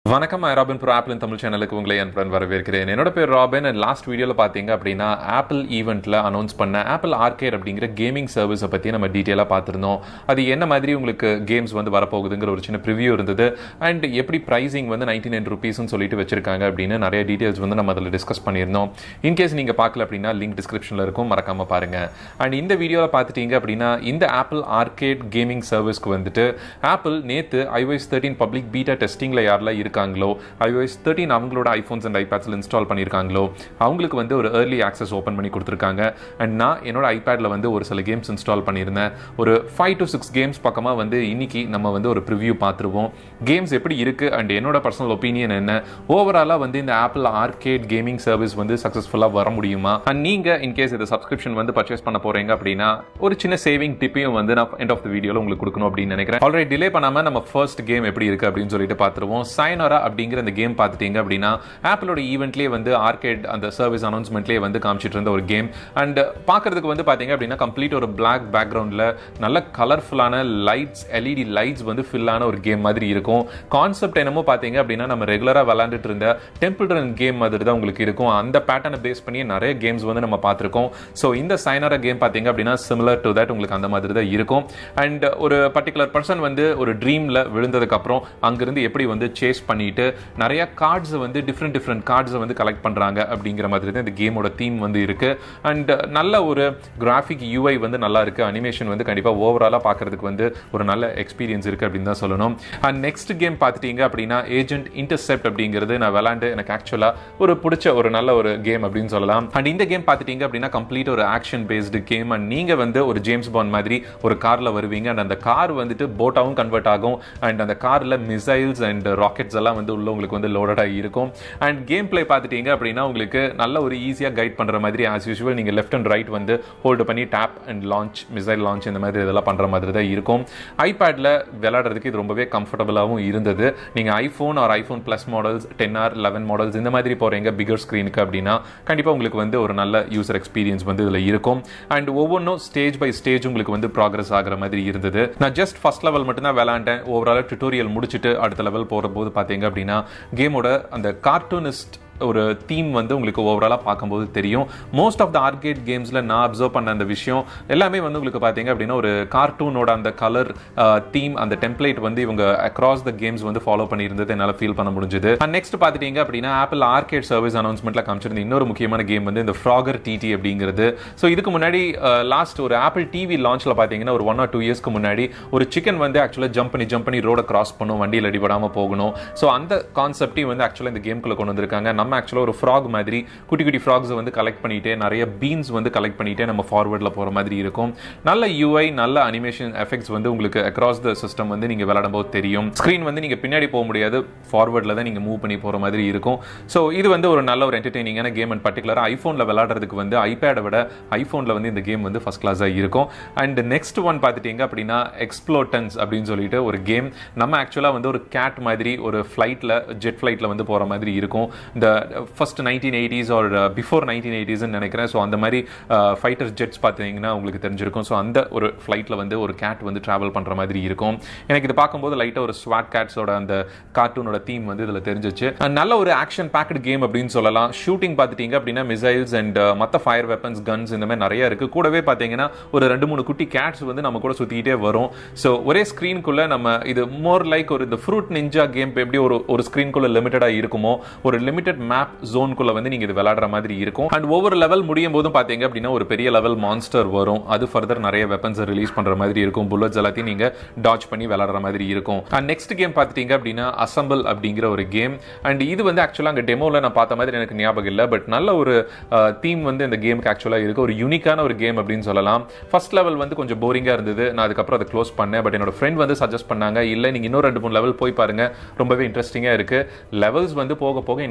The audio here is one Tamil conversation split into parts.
வணக்கம் நான் ராபின் ப்ரோ ஆப்பிள் தமிழ் சேனலுக்கு உங்களை அன்புடன் வரவேற்கிறேன் என்னோட பேர் ராபின் அண்ட் லாஸ்ட் வீடியோவில் பார்த்தீங்க அப்படின்னா ஆப்பிள் ஈவெண்ட்டில் அனௌன்ஸ் பண்ண ஆப்பிள் ஆர்கேட் அப்படிங்கிற கேமிங் சர்வீஸை பற்றி நம்ம டீட்டெயிலாக பார்த்துருந்தோம் அது என்ன மாதிரி உங்களுக்கு கேம்ஸ் வந்து வரப்போகுதுங்கிற ஒரு சின்ன ப்ரிவியூ இருந்தது அண்ட் எப்படி ப்ரைஸிங் வந்து நைன்டி நைன் ருபீஸ்னு சொல்லிட்டு வச்சிருக்காங்க அப்படின்னு நிறைய டீட்டெயில்ஸ் வந்து நம்ம அதில் டிஸ்கஸ் பண்ணியிருந்தோம் இன்கேஸ் நீங்கள் பார்க்கல அப்படின்னா லிங்க் டிஸ்கிரிப்ஷனில் இருக்கும் மறக்காமல் பாருங்கள் அண்ட் இந்த வீடியோவில் பார்த்துட்டீங்க அப்படின்னா இந்த ஆப்பிள் ஆர்கேட் கேமிங் சர்வீஸ்க்கு வந்துட்டு ஆப்பிள் நேற்று iOS தேர்ட்டின் பப்ளிக் பீட்டா டெஸ்டிங்கில் யாரெல்லாம் இருக்காங்களோ iOS தேர்ட்டின் அவங்களோட ஐஃபோன்ஸ் அண்ட் ஐபேட்ஸில் இன்ஸ்டால் பண்ணியிருக்காங்களோ அவங்களுக்கு வந்து ஒரு ஏர்லி ஆக்சஸ் ஓப்பன் பண்ணி கொடுத்துருக்காங்க அண்ட் நான் என்னோட ஐபேடில் வந்து ஒரு சில கேம்ஸ் இன்ஸ்டால் பண்ணியிருந்தேன் ஒரு ஃபைவ் டு சிக்ஸ் கேம்ஸ் பக்கமாக வந்து இன்னைக்கு நம்ம வந்து ஒரு ப்ரிவ்யூ பார்த்துருவோம் கேம்ஸ் எப்படி இருக்குது அண்ட் என்னோட பர்சனல் ஒப்பீனியன் என்ன ஓவராலாக வந்து இந்த ஆப்பிள் ஆர்கேட் கேமிங் சர்வீஸ் வந்து சக்ஸஸ்ஃபுல்லாக வர முடியுமா அண்ட் நீங்கள் இன்கேஸ் இந்த சப்ஸ்கிரிப்ஷன் வந்து பர்ச்சேஸ் பண்ண போகிறீங்க அப்படின்னா ஒரு சின்ன சேவிங் டிப்பையும் வந்து நான் எண்ட் ஆஃப் த வீடியோவில் உங்களுக்கு கொடுக்கணும் அப்படின்னு நினைக்கிறேன் ஆல்ரெடி டிலே பண்ணாமல் நம்ம ஃபர்ஸ்ட் கேம் எப்படி இருக்குது அப்படின்னு சொல்லிட்டு பார்த்துருவோம் சைனரா அப்படிங்கிற அந்த கேம் பார்த்துட்டீங்க அப்படின்னா ஆப்பிளோட ஈவெண்ட்லேயே வந்து ஆர்கேட் அந்த சர்வீஸ் அனௌன்ஸ்மெண்ட்லேயே வந்து காமிச்சிட்டு இருந்த ஒரு கேம் அண்ட் பார்க்கறதுக்கு வந்து பார்த்தீங்க அப்படின்னா கம்ப்ளீட் ஒரு பிளாக் பேக்ரவுண்டில் நல்ல கலர்ஃபுல்லான லைட்ஸ் எல்இடி லைட்ஸ் வந்து ஃபில்லான ஒரு கேம் மாதிரி இருக்கும் கான்செப்ட் என்னமோ பார்த்தீங்க அப்படின்னா நம்ம ரெகுலராக விளாண்டுட்டு இருந்த டெம்பிள் ரன் கேம் மாதிரி தான் உங்களுக்கு இருக்கும் அந்த பேட்டர்னை பேஸ் பண்ணி நிறைய கேம்ஸ் வந்து நம்ம பார்த்துருக்கோம் ஸோ இந்த சைனரா கேம் பார்த்தீங்க அப்படின்னா சிமிலர் டு தட் உங்களுக்கு அந்த மாதிரி தான் இருக்கும் அண்ட் ஒரு பர்டிகுலர் பர்சன் வந்து ஒரு ட்ரீமில் விழுந்ததுக்கப்புறம் அங்கிருந்து எப்படி வந்து சேஸ் பண்ணிட்டு நிறைய கார்ட்ஸ் வந்து டிஃப்ரெண்ட் டிஃப்ரெண்ட் கார்ட்ஸை வந்து கலெக்ட் பண்ணுறாங்க அப்படிங்கிற மாதிரி தான் இந்த கேமோட தீம் வந்து இருக்கு அண்ட் நல்ல ஒரு கிராஃபிக் யூஐ வந்து நல்லா இருக்கு அனிமேஷன் வந்து கண்டிப்பாக ஓவராலாக பார்க்கறதுக்கு வந்து ஒரு நல்ல எக்ஸ்பீரியன்ஸ் இருக்கு அப்படின்னு தான் சொல்லணும் அண்ட் நெக்ஸ்ட் கேம் பார்த்துட்டீங்க அப்படின்னா ஏஜென்ட் இன்டர்செப்ட் அப்படிங்கிறது நான் விளாண்டு எனக்கு ஆக்சுவலாக ஒரு பிடிச்ச ஒரு நல்ல ஒரு கேம் அப்படின்னு சொல்லலாம் அண்ட் இந்த கேம் பார்த்துட்டீங்க அப்படின்னா கம்ப்ளீட் ஒரு ஆக்ஷன் பேஸ்டு கேம் அண்ட் நீங்கள் வந்து ஒரு ஜேம்ஸ் பாண்ட் மாதிரி ஒரு காரில் வருவீங்க அண்ட் அந்த கார் வந்துட்டு போட்டாகவும் கன்வெர்ட் ஆகும் அண்ட் அந்த காரில் மிசைல்ஸ் அண்ட் ராக்கெட்ஸ் எல்லாம் வந்து உள்ள உங்களுக்கு வந்து லோடடாக இருக்கும் அண்ட் கேம் பிளே பார்த்துட்டீங்க அப்படின்னா உங்களுக்கு நல்ல ஒரு ஈஸியாக கைட் பண்ணுற மாதிரி ஆஸ் யூஸ்வல் நீங்கள் லெஃப்ட் அண்ட் ரைட் வந்து ஹோல்டு பண்ணி tap and launch missile launch இந்த மாதிரி இதெல்லாம் பண்ணுற மாதிரி தான் இருக்கும் ஐபேடில் விளையாடுறதுக்கு இது ரொம்பவே கம்ஃபர்டபுளாகவும் இருந்தது நீங்கள் iPhone or iPhone plus models ten or eleven models இந்த மாதிரி போகிறீங்க பிகர் ஸ்க்ரீனுக்கு அப்படின்னா கண்டிப்பாக உங்களுக்கு வந்து ஒரு நல்ல யூசர் எக்ஸ்பீரியன்ஸ் வந்து இதில் இருக்கும் அண்ட் ஒவ்வொன்றும் ஸ்டேஜ் பை ஸ்டேஜ் உங்களுக்கு வந்து ப்ராக்ரஸ் ஆகிற மாதிரி இருந்தது நான் ஜஸ்ட் ஃபர்ஸ்ட் லெவல் மட்டும் தான் விளாண்டேன் ஓவரால் டுட்டோரியல் முடிச்சுட்டு அடுத்த லெவல் போகிற போது பார்த்தீங்க அப்படின்னா கேமோட அந்த கார்ட்டூனிஸ்ட் ஒரு தீம் வந்து உங்களுக்கு ஓவராலாக பார்க்கும்போது தெரியும் மோஸ்ட் ஆஃப் த ஆர்கேட் கேம்ஸில் நான் அப்சர்வ் பண்ண அந்த விஷயம் எல்லாமே வந்து உங்களுக்கு பார்த்தீங்க அப்படின்னா ஒரு கார்ட்டூனோட அந்த கலர் தீம் அந்த டெம்ப்ளேட் வந்து இவங்க அக்ராஸ் த கேம்ஸ் வந்து ஃபாலோ பண்ணியிருந்தது என்னால் ஃபீல் பண்ண முடிஞ்சது அண்ட் நெக்ஸ்ட் பார்த்துட்டீங்க அப்படின்னா ஆப்பிள் ஆர்கேட் சர்வீஸ் அனௌன்ஸ்மெண்ட்டில் காமிச்சிருந்த இன்னொரு முக்கியமான கேம் வந்து இந்த ஃப்ராகர் டிடி அப்படிங்கிறது ஸோ இதுக்கு முன்னாடி லாஸ்ட் ஒரு ஆப்பிள் டிவி லான்ச்சில் பார்த்தீங்கன்னா ஒரு ஒன் ஆர் டூ இயர்ஸ்க்கு முன்னாடி ஒரு சிக்கன் வந்து ஆக்சுவலாக ஜம்ப் பண்ணி ஜம்ப் பண்ணி ரோட கிராஸ் பண்ணும் வண்டியில் அடிபடாமல் போகணும் ஸோ அந்த கான்செப்டையும் வந்து ஆக்சுவலாக இந்த கேம்குள்ளே கொண்டு வந்திருக்காங்க நம்ம ஆக்சுவலாக ஒரு ஃப்ராக் மாதிரி குட்டி குட்டி ஃப்ராக்ஸை வந்து கலெக்ட் பண்ணிட்டே நிறைய பீன்ஸ் வந்து கலெக்ட் பண்ணிட்டே நம்ம ஃபார்வர்டில் போகிற மாதிரி இருக்கும் நல்ல யூஐ நல்ல அனிமேஷன் எஃபெக்ட்ஸ் வந்து உங்களுக்கு அக்ராஸ் த சிஸ்டம் வந்து நீங்கள் விளையாடும் போது தெரியும் ஸ்க்ரீன் வந்து நீங்கள் பின்னாடி போக முடியாது ஃபார்வர்டில் தான் நீங்கள் மூவ் பண்ணி போகிற மாதிரி இருக்கும் ஸோ இது வந்து ஒரு நல்ல ஒரு என்டர்டெய்னிங்கான கேம் அண்ட் பர்டிகுலராக ஐஃபோனில் விளையாடுறதுக்கு வந்து ஐபேடை விட ஐஃபோனில் வந்து இந்த கேம் வந்து ஃபஸ்ட் கிளாஸாக இருக்கும் அண்ட் நெக்ஸ்ட் ஒன் பார்த்துட்டீங்க அப்படின்னா எக்ஸ்ப்ளோட்டன்ஸ் அப்படின்னு சொல்லிட்டு ஒரு கேம் நம்ம ஆக்சுவலாக வந்து ஒரு கேட் மாதிரி ஒரு ஃப்ளைட்டில் ஜெட் ஃப்ளைட்டில் வந்து போகிற மாதிரி இருக்கும் இந்த first nineteen eighties or before nineteen எயிட்டிஸ்னு நினைக்கிறேன் ஸோ அந்த மாதிரி ஃபைட்டர் ஜெட்ஸ் பார்த்தீங்கன்னா உங்களுக்கு தெரிஞ்சிருக்கும் ஸோ அந்த ஒரு ஃப்ளைட்டில் வந்து ஒரு கேட் வந்து ட்ராவல் பண்ணுற மாதிரி இருக்கும் எனக்கு இது பார்க்கும்போது லைட்டாக ஒரு ஸ்வாட் கேட்ஸோட அந்த கார்ட்டூனோட தீம் வந்து இதில் தெரிஞ்சிச்சு And நல்ல ஒரு ஆக்ஷன் பேக்டு கேம் அப்படின்னு சொல்லலாம் ஷூட்டிங் பார்த்துட்டீங்க அப்படின்னா மிசைல்ஸ் அண்ட் மற்ற ஃபயர் வெப்பன்ஸ் கன்ஸ் இந்த மாதிரி நிறைய இருக்குது கூடவே பார்த்தீங்கன்னா ஒரு ரெண்டு மூணு குட்டி கேட்ஸ் வந்து நம்ம கூட சுற்றிக்கிட்டே வரும் ஸோ ஒரே ஸ்க்ரீனுக்குள்ளே நம்ம இது மோர் லைக் ஒரு இந்த ஃப்ரூட் நிஞ்சா கேம் எப்படி ஒரு ஒரு ஸ்க்ரீனுக்குள்ளே லிமிட்டடாக இருக்குமோ ஒரு லிமிடெட் மேப் ஜோனுக்குள்ள வந்து நீங்க இது விளையாடுற மாதிரி இருக்கும் அண்ட் ஒவ்வொரு லெவல் முடியும் போதும் பாத்தீங்க அப்படின்னா ஒரு பெரிய லெவல் மான்ஸ்டர் வரும் அது ஃபர்தர் நிறைய வெப்பன்ஸ் ரிலீஸ் பண்ற மாதிரி இருக்கும் புல்லட்ஸ் எல்லாத்தையும் நீங்க டாச் பண்ணி விளையாடுற மாதிரி இருக்கும் அண்ட் நெக்ஸ்ட் கேம் பார்த்துட்டீங்க அப்படின்னா அசம்பிள் அப்படிங்கிற ஒரு கேம் அண்ட் இது வந்து ஆக்சுவலாக அங்கே டெமோவில் நான் பார்த்த மாதிரி எனக்கு ஞாபகம் இல்லை பட் நல்ல ஒரு தீம் வந்து இந்த கேமுக்கு ஆக்சுவலாக இருக்கு ஒரு யூனிக்கான ஒரு கேம் அப்படின்னு சொல்லலாம் ஃபர்ஸ்ட் லெவல் வந்து கொஞ்சம் போரிங்காக இருந்தது நான் அதுக்கப்புறம் அதை க்ளோஸ் பண்ணேன் பட் என்னோட ஃப்ரெண்ட் வந்து சஜஸ்ட் பண்ணாங்க இல்லை நீங்கள் இன்னும் ரெண்டு மூணு லெவல் போய் பாருங்க ரொம்பவே இன்ட்ரெஸ்டிங்காக இருக்கு லெவல்ஸ் வந்து போக போக இன்னும் டஃப்பாக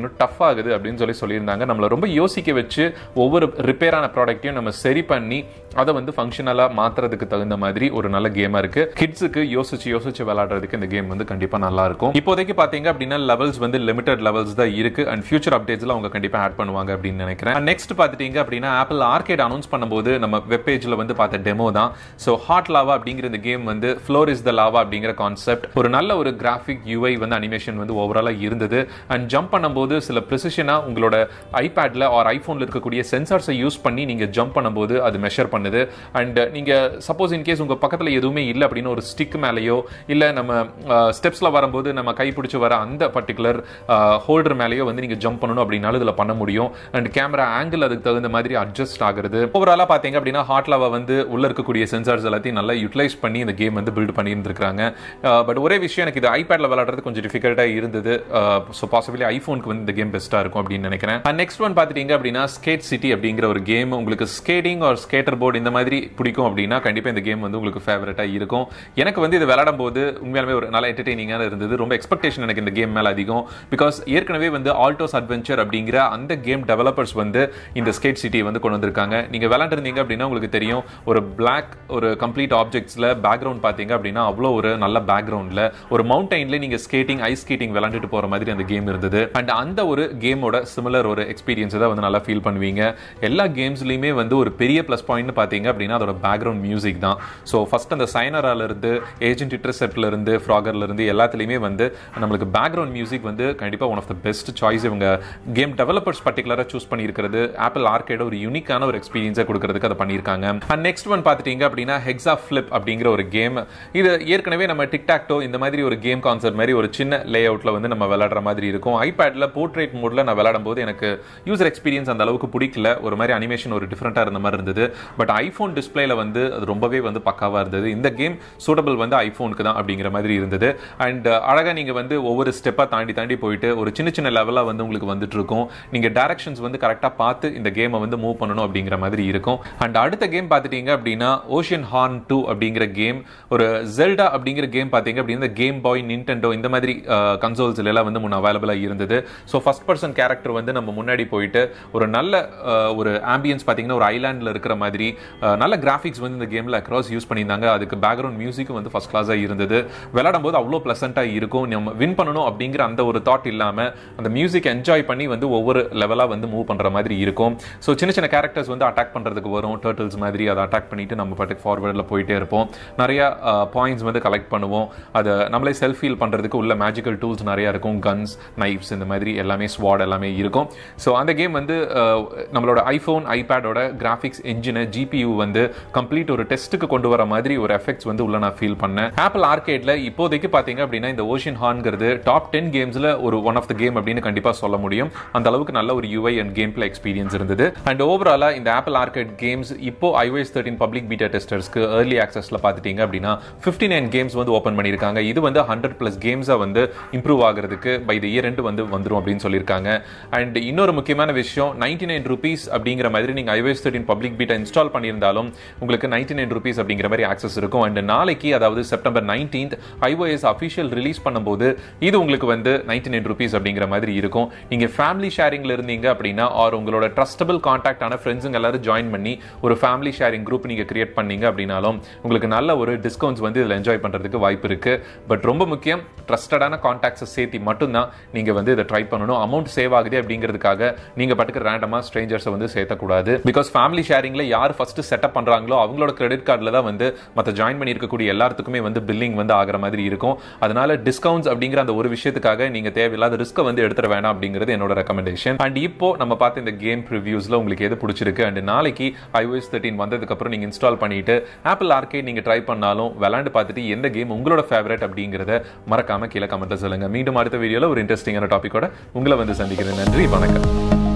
தப்பாகுது அப்படின்னு சொல்லி சொல்லியிருந்தாங்க நம்மளை ரொம்ப யோசிக்க வச்சு ஒவ்வொரு ரிப்பேரான ப்ராடக்ட்டையும் நம்ம சரி பண்ணி அதை வந்து ஃபங்க்ஷனலாக மாத்துறதுக்கு தகுந்த மாதிரி ஒரு நல்ல கேமாக இருக்கு கிட்ஸுக்கு யோசிச்சு யோசிச்சு விளையாடுறதுக்கு இந்த கேம் வந்து கண்டிப்பாக நல்லா இருக்கும் இப்போதைக்கு பார்த்தீங்க அப்படின்னா லெவல்ஸ் வந்து லிமிடெட் லெவல்ஸ் தான் இருக்கு அண்ட் ஃபியூச்சர் அப்டேட்ஸ்ல அவங்க கண்டிப்பாக ஆட் பண்ணுவாங்க அப்படின்னு நினைக்கிறேன் நெக்ஸ்ட் பார்த்துட்டீங்க அப்படின்னா ஆப்பிள் ஆர்கேட் அனௌன்ஸ் பண்ணும்போது நம்ம வெப் பேஜில் வந்து பார்த்த டெமோ தான் ஸோ ஹாட் லாவா அப்படிங்கிற இந்த கேம் வந்து ஃப்ளோர் இஸ் த லாவா அப்படிங்கிற கான்செப்ட் ஒரு நல்ல ஒரு கிராஃபிக் யூஐ வந்து அனிமேஷன் வந்து ஓவராலாக இருந்தது அண்ட் ஜம்ப் பண்ணும்போது சில ப்ரிசிஷனாக உங்களோட ஐபேடில் ஆர் ஐஃபோனில் இருக்கக்கூடிய சென்சார்ஸை யூஸ் பண்ணி நீங்கள் ஜம்ப் பண்ணும்போது அது மெஷர் பண்ணுது அண்ட் நீங்கள் சப்போஸ் இன்கேஸ் உங்கள் பக்கத்தில் எதுவுமே இல்லை அப்படின்னு ஒரு ஸ்டிக் மேலேயோ இல்லை நம்ம ஸ்டெப்ஸில் வரும்போது நம்ம கை பிடிச்சி வர அந்த பர்டிகுலர் ஹோல்டர் மேலேயோ வந்து நீங்கள் ஜம்ப் பண்ணணும் அப்படின்னாலும் இதில் பண்ண முடியும் அண்ட் கேமரா ஆங்கிள் அதுக்கு தகுந்த மாதிரி அட்ஜஸ்ட் ஆகுறது ஓவராலாக பார்த்தீங்க அப்படின்னா ஹாட் லாவா வந்து உள்ள இருக்கக்கூடிய சென்சார்ஸ் எல்லாத்தையும் நல்லா யூட்டிலைஸ் பண்ணி இந்த கேம் வந்து பில்ட் பண்ணியிருந்திருக்காங்க பட் ஒரே விஷயம் எனக்கு இது ஐபேடில் விளையாடுறது கொஞ்சம் டிஃபிகல்ட்டாக இருந்தது ஸோ பாசிபிளி ஐஃபோனுக்கு வந்து இந்த கேம் பெஸ்ட்டாக இருக்கும் அப்படின்னு நினைக்கிறேன் நெக்ஸ்ட் ஒன் பார்த்துட்டீங்க அப்படின்னா ஸ்கேட் சிட்டி அப்படிங்கிற ஒரு கேம் உங்களுக்கு ஸ்கேட்டிங் ஒரு ஸ்கேட்டர் போர்டு இந்த மாதிரி பிடிக்கும் அப்படின்னா கண்டிப்பாக இந்த கேம் வந்து உங்களுக்கு ஃபேவரட்டாக இருக்கும் எனக்கு வந்து இது விளையாடும் போது உண்மையாலுமே ஒரு நல்ல என்டர்டெய்னிங்காக இருந்தது ரொம்ப எக்ஸ்பெக்டேஷன் எனக்கு இந்த கேம் மேலே அதிகம் பிகாஸ் ஏற்கனவே வந்து ஆல்டோஸ் அட்வென்ச்சர் அப்படிங்கிற அந்த கேம் டெவலப்பர்ஸ் வந்து இந்த ஸ்கேட் சிட்டி வந்து கொண்டு வந்திருக்காங்க நீங்கள் விளையாண்டுருந்தீங்க அப்படின்னா உங்களுக்கு தெரியும் ஒரு பிளாக் ஒரு கம்ப்ளீட் ஆப்ஜெக்ட்ஸில் பேக்ரவுண்ட் பார்த்தீங்க அப்படின்னா அவ்வளோ ஒரு நல்ல பேக்ரவுண்டில் ஒரு மவுண்டெயினில் நீங்கள் ஸ்கேட்டிங் ஐஸ் ஸ்கேட்டிங் விளையாண்டுட்டு போகிற மாதிரி அந்த கேம் இருந்தது அண்ட் அந்த ஒரு கேமோட சிமிலர் ஒரு எக்ஸ்பீரியன்ஸ் தான் வந்து நல்லா ஃபீல் பண்ணுவீங்க எல்லா கேம்ஸ்லையுமே வந்து ஒரு பெரிய ப்ளஸ் பாயிண்ட் பார்த்தீங்க அப்படின்னா அதோட பேக்ரவுண்ட் மியூசிக் தான் ஸோ ஃபர்ஸ்ட் அந்த சைனரால இருந்து ஏஜென்ட் இன்டர்செப்ட்ல இருந்து ஃப்ராகர்ல இருந்து எல்லாத்துலேயுமே வந்து நம்மளுக்கு பேக்ரவுண்ட் மியூசிக் வந்து கண்டிப்பாக one of the best choice இவங்க கேம் டெவலப்பர்ஸ் பர்டிகுலராக சூஸ் பண்ணியிருக்கிறது ஆப்பிள் ஆர்கேட ஒரு யூனிக்கான ஒரு எக்ஸ்பீரியன்ஸை கொடுக்கறதுக்கு அதை பண்ணியிருக்காங்க அண்ட் நெக்ஸ்ட் ஒன் பார்த்துட்டீங்க அப்படின்னா ஹெக்ஸா ஃபிளிப் அப்படிங்கிற ஒரு கேம் இது ஏற்கனவே நம்ம டிக்டாக்டோ இந்த மாதிரி ஒரு கேம் கான்செப்ட் மாதிரி ஒரு சின்ன லே அவுட்ல வந்து நம்ம விளையாடுற மாதிரி இருக்கும் ஐபேடில் போர்ட்ரேட் மோட்ல நான் விளையாடும் போது எனக்கு யூசர் எக்ஸ்பீரியன்ஸ் அந்த அளவுக்கு பிடிக்கல ஒரு மாதிரி அனிமேஷன் ஒரு டிஃப்ரெண்ட்டாக இருந்த மாதிரி இருந்தது பட் ஐஃபோன் டிஸ்பிளேல வந்து அது ரொம்பவே வந்து பக்காவாக இருந்தது இந்த கேம் சூட்டபிள் வந்து ஐஃபோனுக்கு தான் அப்படிங்கிற மாதிரி இருந்தது அண்ட் அழகாக நீங்கள் வந்து ஒவ்வொரு ஸ்டெப்பாக தாண்டி தாண்டி போயிட்டு ஒரு சின்ன சின்ன லெவலாக வந்து உங்களுக்கு வந்துட்டு இருக்கும் நீங்கள் டேரக்ஷன்ஸ் வந்து கரெக்டாக பார்த்து இந்த கேமை வந்து மூவ் பண்ணணும் அப்படிங்கிற மாதிரி இருக்கும் அண்ட் அடுத்த கேம் பார்த்துட்டீங்க அப்படின்னா ஓஷியன் ஹார்ன் டூ அப்படிங்கிற கேம் ஒரு ஜெல்டா அப்படிங்கிற கேம் பார்த்தீங்க அப்படின்னா கேம் பாய் நின்டெண்டோ இந்த மாதிரி கன்சோல்ஸ் எல்லாம் வந்து முன்ன அவைலபிளாக இருந்தது ஸோ ஃபர்ஸ்ட் பர்சன் கேரக்டர் வந்து நம்ம முன்னாடி போயிட்டு ஒரு நல்ல அஹ், ஒரு ஆம்பியன்ஸ் பார்த்தீங்கன்னா ஒரு ஐலாண்டில் இருக்கிற மாதிரி அஹ், நல்ல கிராஃபிக்ஸ் வந்து இந்த கேமில் அக்ராஸ் யூஸ் பண்ணியிருந்தாங்க அதுக்கு பேக்ரவுண்ட் மியூசிக்கும் வந்து ஃபர்ஸ்ட் கிளாஸாக இருந்தது விளையாடும் போது அவ்வளோ ப்ளசண்ட்டாக இருக்கும் நம்ம வின் பண்ணணும் அப்படிங்கிற அந்த ஒரு தாட் இல்லாமல் அந்த மியூசிக் என்ஜாய் பண்ணி வந்து ஒவ்வொரு லெவலாக வந்து மூவ் பண்ணுற மாதிரி இருக்கும் ஸோ சின்ன சின்ன கேரக்டர்ஸ் வந்து அட்டாக் பண்ணுறதுக்கு வரும் டர்ட்டில்ஸ் மாதிரி அதை அட்டாக் பண்ணிட்டு நம்ம பாட்டுக்கு ஃபார்வர்டில் போயிட்டே இருப்போம் நிறைய பாயிண்ட்ஸ் வந்து கலெக்ட் பண்ணுவோம் அதை நம்மளே செல்ஃப் ஃபீல் பண்ணுறதுக்கு உள்ள மேஜிக்கல் டூல்ஸ் நிறைய இருக்கும் கன்ஸ் நைஃப்ஸ் இந்த மாதிரி எல்லாமே ஸ்வாட் எல்லாமே இருக்கும் ஸோ அந்த கேம் வந்து அஹ், நம்மளோட ஐஃபோன் ஐபேடோட கிராஃபிக்ஸ் என்ஜினை ஜிபியூ வந்து கம்ப்ளீட் ஒரு டெஸ்ட்டுக்கு கொண்டு வர மாதிரி ஒரு எஃபெக்ட்ஸ் வந்து உள்ள நான் ஃபீல் பண்ணேன் ஆப்பிள் ஆர்கேட்ல இப்போதைக்கு பார்த்தீங்க அப்படின்னா இந்த ஓஷன் ஹான்ங்கிறது டாப் டென் கேம்ஸில் ஒரு ஒன் ஆஃப் த கேம் அப்படின்னு கண்டிப்பாக சொல்ல முடியும் அந்த அளவுக்கு நல்ல ஒரு UI and gameplay experience இருந்தது அண்ட் ஓவராலாக இந்த ஆப்பிள் ஆர்கேட் கேம்ஸ் இப்போ iOS தேர்ட்டின் பப்ளிக் பீட்டா டெஸ்டர்ஸ்க்கு ஏர்லி ஆக்சஸ்ல பார்த்துட்டீங்க அப்படின்னா ஃபிஃப்டி நைன் கேம்ஸ் வந்து ஓப்பன் பண்ணியிருக்காங்க இது வந்து ஹண்ட்ரட் ப்ளஸ் கேம்ஸை வந்து இம்ப்ரூவ் ஆகிறதுக்கு பை த இயர் ரெண்டு வந்து வந்துரும் அப்படின்னு சொல்லியிருக்காங்க அண்ட் இன்னொரு முக்கியமான விஷயம் நைன்டி நைன் ருபீஸ் அப்படிங்கிற மாதிரி நீங்கள் iOS thirteen public beta install பண்ணியிருந்தாலும் உங்களுக்கு நைன்டி நைன் ருபீஸ் அப்படிங்கிற மாதிரி ஆக்சஸ் இருக்கும் அண்ட் நாளைக்கு அதாவது September nineteenth iOS official release பண்ணும்போது இது உங்களுக்கு வந்து நைன்டி நைன் ருபீஸ் அப்படிங்கிற மாதிரி இருக்கும் நீங்கள் ஃபேமிலி ஷேரிங்ல இருந்தீங்க அப்படின்னா ஆர் உங்களோட ட்ரஸ்டபிள் கான்டாக்டான ஃப்ரெண்ட்ஸுங்க எல்லாரும் ஜாயின் பண்ணி ஒரு ஃபேமிலி ஷேரிங் குரூப் நீங்கள் கிரியேட் பண்ணீங்க அப்படின்னாலும் உங்களுக்கு நல்ல ஒரு டிஸ்கவுண்ட்ஸ் வந்து இதில் என்ஜாய் பண்ணுறதுக்கு வாய்ப்பு இருக்கு பட் ரொம்ப முக்கியம் ட்ரஸ்டடான கான்டாக்ட்ஸை சேர்த்தி மட்டும்தான் நீங்கள் வந்து இதை ட்ரை பண்ணணும் அமௌண்ட் சேவ் ஆகுது அப்படிங்கிறதுக்காக நீங்கள் பாட்டுக்கு ரேண்டமாக ஸ்ட்ரேஞ்சர்ஸை வந்து சேர்த்தக்கூடாது பிகாஸ் ஃபேமிலி ஷேரிங்ல யார் ஃபர்ஸ்ட் செட்டப் பண்ணுறாங்களோ அவங்களோட கிரெடிட் கார்டில் தான் வந்து மற்ற ஜாயின் பண்ணியிருக்கக்கூடிய எல்லாத்துக்குமே வந்து பில்லிங் வந்து ஆகிற மாதிரி இருக்கும் அதனால டிஸ்கவுண்ட்ஸ் அப்படிங்கிற அந்த ஒரு விஷயத்துக்காக நீங்கள் தேவையில்லாத ரிஸ்க்கை வந்து எடுத்துட வேணாம் அப்படிங்கிறது என்னோட ரெக்கமெண்டேஷன் அண்ட் இப்போ நம்ம பார்த்த இந்த கேம் ரிவ்யூஸ்ல உங்களுக்கு எது பிடிச்சிருக்கு அண்ட் நாளைக்கு iOS தேர்ட்டின் வந்ததுக்கு அப்புறம் நீங்க இன்ஸ்டால் பண்ணிட்டு ஆப்பிள் ஆர்கேட் நீங்க ட்ரை பண்ணாலும் விளையாண்டு பார்த்துட்டு எந்த கேம் உங்களோட ஃபேவரட் அப்படிங்கிறத மறக்காம கீழே கமெண்ட்ல சொல்லுங்க மீண்டும் அடுத்த வீடியோல ஒரு இன்ட்ரெஸ்டிங்கான டாபிக்கோட உங்களை வந்து சந்திக்கிறேன் நன்றி வணக்கம்